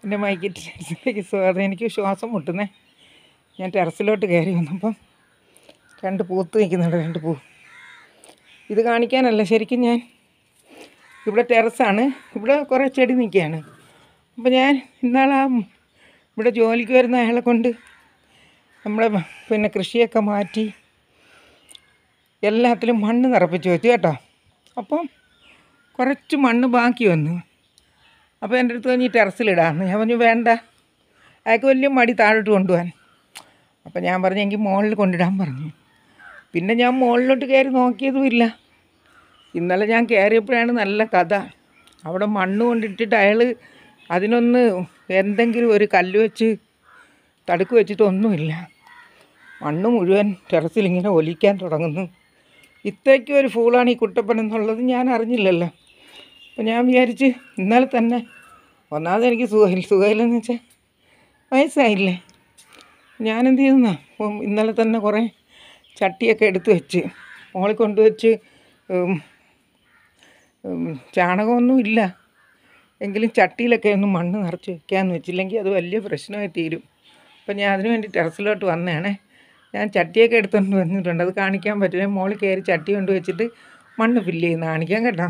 എൻ്റെ മൈക്ക് ടെറസിലേക്ക് സ്വാഗതം എനിക്ക് ശ്വാസം മുട്ടുന്നേ ഞാൻ ടെറസിലോട്ട് കയറി വന്നപ്പം രണ്ട് പൂത്ത് നിൽക്കുന്നുണ്ട് രണ്ട് പൂ ഇത് കാണിക്കാനല്ല ശരിക്കും ഞാൻ ഇവിടെ ടെറസാണ് ഇവിടെ കുറേ ചെടി നിൽക്കുകയാണ് അപ്പോൾ ഞാൻ ഇന്നാളാ ഇവിടെ ജോലിക്ക് വരുന്ന അയാളെ കൊണ്ട് നമ്മുടെ പിന്നെ കൃഷിയൊക്കെ മാറ്റി എല്ലാത്തിലും മണ്ണ് നിറപ്പിച്ച് വെച്ചു കേട്ടോ അപ്പം കുറച്ച് മണ്ണ് ബാക്കി വന്നു അപ്പോൾ എൻ്റെ അടുത്ത് പറഞ്ഞ് ഈ ടെറസിലിടാമെന്ന് ഞാൻ പറഞ്ഞു വേണ്ട അയാൾക്ക് വലിയ മടി താഴോട്ട് കൊണ്ടുപോകാൻ അപ്പോൾ ഞാൻ പറഞ്ഞു എനിക്ക് മുകളിൽ കൊണ്ടിടാൻ പറഞ്ഞു പിന്നെ ഞാൻ മുകളിലോട്ട് കയറി നോക്കിയതുമില്ല ഇന്നലെ ഞാൻ കയറിയപ്പോഴാണ് നല്ല കഥ അവിടെ മണ്ണ് കൊണ്ടിട്ടിട്ട് അയാൾ അതിനൊന്ന് എന്തെങ്കിലും ഒരു കല്ല് വെച്ച് തടുക്ക് വെച്ചിട്ടൊന്നുമില്ല മണ്ണ് മുഴുവൻ ടെറസിൽ ഇങ്ങനെ ഒലിക്കാൻ തുടങ്ങുന്നു ഇത്രയ്ക്കും ഒരു ഫൂളാണ് ഈ കുട്ടപ്പൻ എന്നുള്ളത് ഞാൻ അറിഞ്ഞില്ലല്ലോ അപ്പോൾ ഞാൻ വിചാരിച്ച് ഇന്നലെ തന്നെ ഒന്നാമത് എനിക്ക് സുഖമില്ല സുഖമില്ലെന്ന് വെച്ചാൽ വയസ്സായില്ലേ ഞാനെന്ത് ചെയ്യുന്ന അപ്പം ഇന്നലെ തന്നെ കുറേ ചട്ടിയൊക്കെ എടുത്ത് വെച്ച് മോളിൽ കൊണ്ടുവച്ച് ഉം, ഉം, ചാണകമൊന്നും ഇല്ല എങ്കിലും ചട്ടിയിലൊക്കെ ഒന്ന് മണ്ണ് നിറച്ച് വെക്കാമെന്ന് വെച്ചില്ലെങ്കിൽ അത് വലിയ പ്രശ്നമായി തീരും അപ്പം ഞാൻ അതിന് വേണ്ടി ടെറസിലോട്ട് വന്നതാണേ ഞാൻ ചട്ടിയൊക്കെ എടുത്തുകൊണ്ട് വന്നിട്ടുണ്ട് അത് കാണിക്കാൻ പറ്റില്ല മോളിൽ കയറി ചട്ടി കൊണ്ട് വെച്ചിട്ട് മണ്ണ് ഫില്ല് ചെയ്യുന്ന കാണിക്കാൻ കേട്ടോ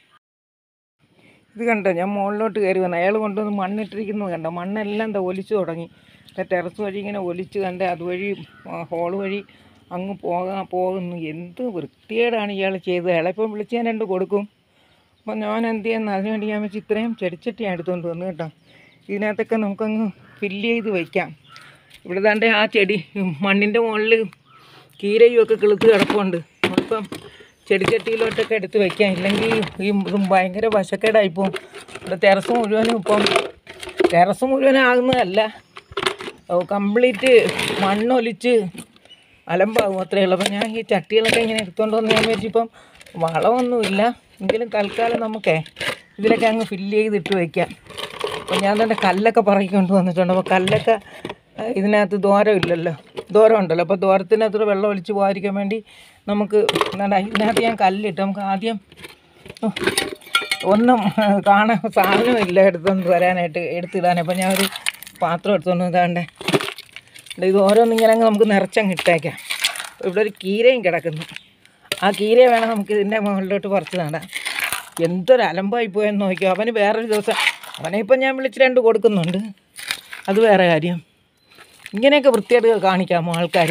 ഇത് കണ്ടോ ഞാൻ മുകളിലോട്ട് കയറി വന്നു അയാൾ കൊണ്ടുവന്ന് മണ്ണിട്ടിരിക്കുന്നത് കണ്ടോ മണ്ണെല്ലാം എന്താ ഒലിച്ചു തുടങ്ങി ആ ടെറസ് വഴി ഇങ്ങനെ ഒലിച്ച് കണ്ട് അതുവഴി ഹോൾ വഴി അങ്ങ് പോകാൻ പോകുന്നു എന്ത് വൃത്തികേടാണ് ഇയാൾ ചെയ്തത് അയാളെ ഇപ്പം വിളിച്ച് ഞാൻ രണ്ട് കൊടുക്കും അപ്പം ഞാൻ എന്ത് ചെയ്യുന്നു അതിനുവേണ്ടി ഞാൻ വെച്ച് ഇത്രയും ചെടിച്ചട്ടി ഞാൻ എടുത്തുകൊണ്ട് വന്നു കേട്ടോ ഇതിനകത്തൊക്കെ നമുക്കങ്ങ് ഫില്ല് ചെയ്ത് വയ്ക്കാം ഇവിടെ ദാണ്ടെ ആ ചെടി മണ്ണിൻ്റെ മുകളിൽ കീരയും ഒക്കെ കിളുത്ത് കിടപ്പുണ്ട് അപ്പം ചെടിച്ചട്ടിയിലോട്ടൊക്കെ എടുത്ത് വെക്കാം ഇല്ലെങ്കിൽ ഈ ഇതും ഭയങ്കര വശക്കേടായിപ്പോവും ഇവിടെ ടെറസ് മുഴുവനും ഇപ്പം ടെറസ് മുഴുവനാകുന്നതല്ല കംപ്ലീറ്റ് മണ്ണൊലിച്ച് അലമ്പാകും അത്രയേ ഉള്ളൂ അപ്പം ഞാൻ ഈ ചട്ടികളൊക്കെ ഇങ്ങനെ എടുത്തുകൊണ്ട് വന്ന് ഞാൻ വെച്ചിപ്പം വളമൊന്നുമില്ല എങ്കിലും തൽക്കാലം നമുക്കേ ഇതിലൊക്കെ അങ്ങ് ഫില്ല് ചെയ്തിട്ട് വയ്ക്കാം അപ്പോൾ ഞാൻ തന്നെ കല്ലൊക്കെ പറക്കിക്കൊണ്ട് വന്നിട്ടുണ്ട് അപ്പോൾ കല്ലൊക്കെ ആ, ഇതിനകത്ത് ദൂരം ഇല്ലല്ലോ ദൂരം ഉണ്ടല്ലോ അപ്പോൾ ദൂരത്തിനകത്ത് വെള്ളം ഒലിച്ച് പോകാതിരിക്കാൻ വേണ്ടി നമുക്ക് എന്താ ഇതിനകത്ത് ഞാൻ കല്ലിട്ട് നമുക്ക് ആദ്യം ഉം, ഒന്നും ആ, കാണാൻ സാധനമില്ല എടുത്തുകൊണ്ട് വരാനായിട്ട് എടുത്തിടാൻ അപ്പോൾ ഞാൻ ഒരു പാത്രം എടുത്തുകൊണ്ട് ഇതാണ്ടേ ദേ ഇത് ഓരോന്നിങ്ങനെ അങ്ങ് നമുക്ക് നിറച്ചങ്ങ് ഇട്ടേക്കാം ഇവിടെ ഒരു കീരയും കിടക്കുന്നു ആ കീരയെ വേണം നമുക്ക് ഇതിൻ്റെ മുകളിലോട്ട് പറിച്ച് നടാം എന്തൊരു അലമ്പായി പോയെന്ന് നോക്കിയോ അവന് വേറൊരു ദിവസം അവനെ ഇപ്പം ഞാൻ വിളിച്ച് രണ്ട് കൊടുക്കുന്നുണ്ട് അത് വേറെ കാര്യം ഇങ്ങനെയൊക്കെ വൃത്തിയായിട്ട് കാണിക്കാമോ ആൾക്കാർ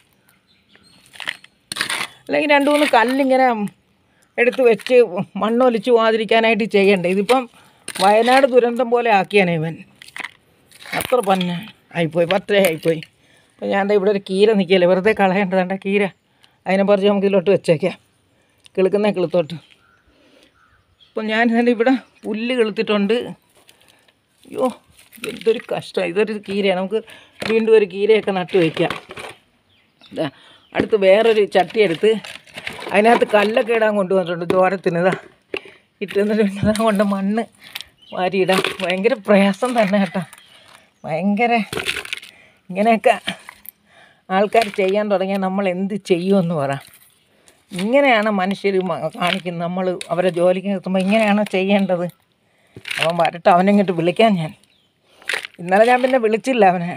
അല്ലെങ്കിൽ രണ്ട് മൂന്ന് കല്ലിങ്ങനെ എടുത്ത് വെച്ച് മണ്ണൊലിച്ച് പോകാതിരിക്കാനായിട്ട് ചെയ്യണ്ടേ ഇതിപ്പം വയനാട് ദുരന്തം പോലെ ആക്കിയാനേ ഇവൻ അത്ര പന്ന ആയിപ്പോയി പത്രേ ആയിപ്പോയി അപ്പോൾ ഞാൻ ദേ ഇവിടെ ഒരു കീര നിൽക്കില്ലേ വെറുതെ കളയേണ്ടതാണ്ട കീര അതിനെ പറിച്ച് നമുക്ക് ഇതിലോട്ട് വെച്ചേക്കാം കിളുക്കുന്ന കിളുത്തോട്ട് അപ്പോൾ ഞാൻ തന്നെ ഇവിടെ പുല്ല് കിളുത്തിട്ടുണ്ട് അയ്യോ എന്തൊരു കഷ്ടം ഇതൊരു കീരയാണ് നമുക്ക് വീണ്ടും ഒരു കീരയൊക്കെ നട്ട് വയ്ക്കാം ഇതാ അടുത്ത് വേറൊരു ചട്ടി എടുത്ത് അതിനകത്ത് കല്ലൊക്കെ ഇടാൻ കൊണ്ടുവന്നിട്ടുണ്ട് ദോരത്തിന് ഇതാ ഇട്ട് എന്നിട്ട് പിന്നെ ഇതാ കൊണ്ട് മണ്ണ് വാരിയിടാം ഭയങ്കര പ്രയാസം തന്നെ കേട്ടോ ഭയങ്കര ഇങ്ങനെയൊക്കെ ആൾക്കാർ ചെയ്യാൻ തുടങ്ങിയാൽ നമ്മൾ എന്ത് ചെയ്യുമെന്ന് പറ ഇങ്ങനെയാണ് മനുഷ്യർ കാണിക്കുന്നത് നമ്മൾ അവരെ ജോലിക്ക് നിർത്തുമ്പോൾ ഇങ്ങനെയാണോ ചെയ്യേണ്ടത് അവൻ വരട്ടെ അവനിങ്ങോട്ട് വിളിക്കാൻ ഞാൻ ഇന്നലെ ഞാൻ പിന്നെ വിളിച്ചില്ല അവനെ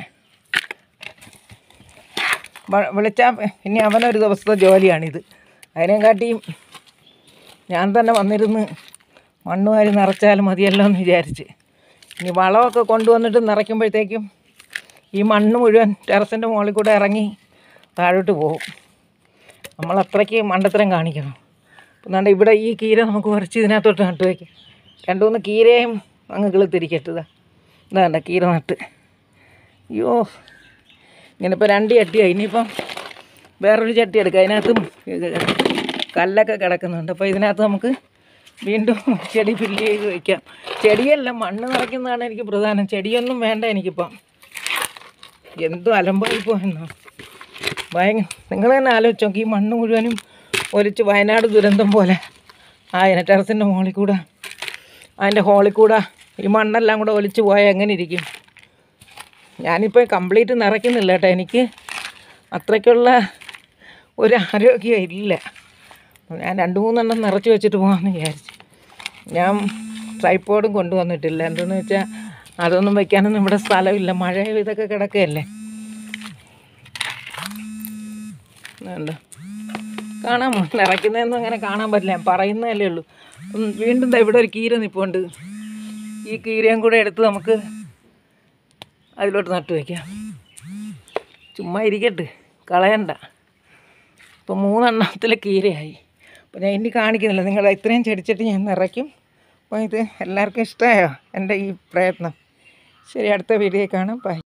വ- വിളിച്ചാൽ ഇനി അവനൊരു ദിവസത്തെ ജോലിയാണിത് അതിനെക്കാട്ടിയും ഞാൻ തന്നെ വന്നിരുന്ന് മണ്ണ് വാരി നിറച്ചാൽ മതിയല്ലോ എന്ന് വിചാരിച്ച് ഇനി വളമൊക്കെ കൊണ്ടുവന്നിട്ട് നിറയ്ക്കുമ്പോഴത്തേക്കും ഈ മണ്ണ് മുഴുവൻ ടെറസിൻ്റെ മുകളിൽ കൂടെ ഇറങ്ങി താഴോട്ട് പോകും നമ്മൾ അത്രയ്ക്ക് മണ്ടത്തരം കാണിക്കണം അപ്പം ദാണ്ടെ ഇവിടെ ഈ കീര നമുക്ക് പറിച്ച് ഇതിനകത്തോട്ട് നട്ട് വയ്ക്കാം രണ്ട് മൂന്ന് കീരയും അങ്ങ് കിളുത്തിരിക്കട്ടെ ഇതാ ഇതാണ്ട കീര നട്ട് അയ്യോ ഇങ്ങനെ ഇപ്പോൾ രണ്ട് ചട്ടിയായി ഇനിയിപ്പം വേറൊരു ചട്ടി എടുക്കാം അതിനകത്തും ഇത് കല്ലൊക്കെ കിടക്കുന്നുണ്ട് അപ്പോൾ ഇതിനകത്ത് നമുക്ക് വീണ്ടും ചെടി ഫില്ല് ചെയ്ത് വയ്ക്കാം ചെടിയല്ല മണ്ണ് നിറയ്ക്കുന്നതാണ് എനിക്ക് പ്രധാനം ചെടിയൊന്നും വേണ്ട എനിക്കിപ്പം എന്തും അലമ്പായി പോയെന്നോ ഭയങ്കര നിങ്ങൾ തന്നെ ആലോചിച്ച് നോക്കി ഈ മണ്ണ് മുഴുവനും ഒലിച്ച് വയനാട് ദുരന്തം പോലെ ആയന ടെറസിൻ്റെ മുകളിൽ കൂടെ അതിൻ്റെ ഹോളിൽ കൂടെ ഈ മണ്ണെല്ലാം കൂടെ ഒലിച്ച് പോയാൽ എങ്ങനെ ഇരിക്കും ഞാനിപ്പോൾ കംപ്ലീറ്റ് നിറയ്ക്കുന്നില്ല കേട്ടോ എനിക്ക് അത്രയ്ക്കുള്ള ഒരു ആരോഗ്യം ഇല്ല ഞാൻ രണ്ട് മൂന്നെണ്ണം നിറച്ച് വെച്ചിട്ട് പോകാമെന്ന് വിചാരിച്ചു ഞാൻ ട്രൈപ്പോഡും കൊണ്ടുവന്നിട്ടില്ല എന്തെന്ന് വെച്ചാൽ അതൊന്നും വെക്കാനൊന്നും ഇവിടെ സ്ഥലമില്ല മഴ ഇതൊക്കെ കിടക്കുകയല്ലേ വേണ്ട കാണാമോ നിറയ്ക്കുന്നതൊന്നും അങ്ങനെ കാണാൻ പറ്റില്ല ഞാൻ പറയുന്നതല്ലേ ഉള്ളൂ ഉം, വീണ്ടും ദാ ഇവിടെ ഒരു കീര നിൽപ്പുണ്ട് ഈ കീരയും കൂടെ എടുത്ത് നമുക്ക് അതിലോട്ട് നട്ടു വയ്ക്കാം ചുമ്മാ ഇരിക്കട്ടെ കളയണ്ട ഇപ്പോൾ മൂന്നെണ്ണത്തിൽ കീരയായി അപ്പോൾ ഞാൻ ഇനി കാണിക്കുന്നില്ല നിങ്ങൾ ഇത്രയും ചെടിച്ചട്ടി ഞാൻ നിറയ്ക്കും അപ്പോൾ ഇത് എല്ലാവർക്കും ഇഷ്ടമായോ എൻ്റെ ഈ പ്രയത്നം ശരി അടുത്ത വീഡിയോ കാണാം ബൈ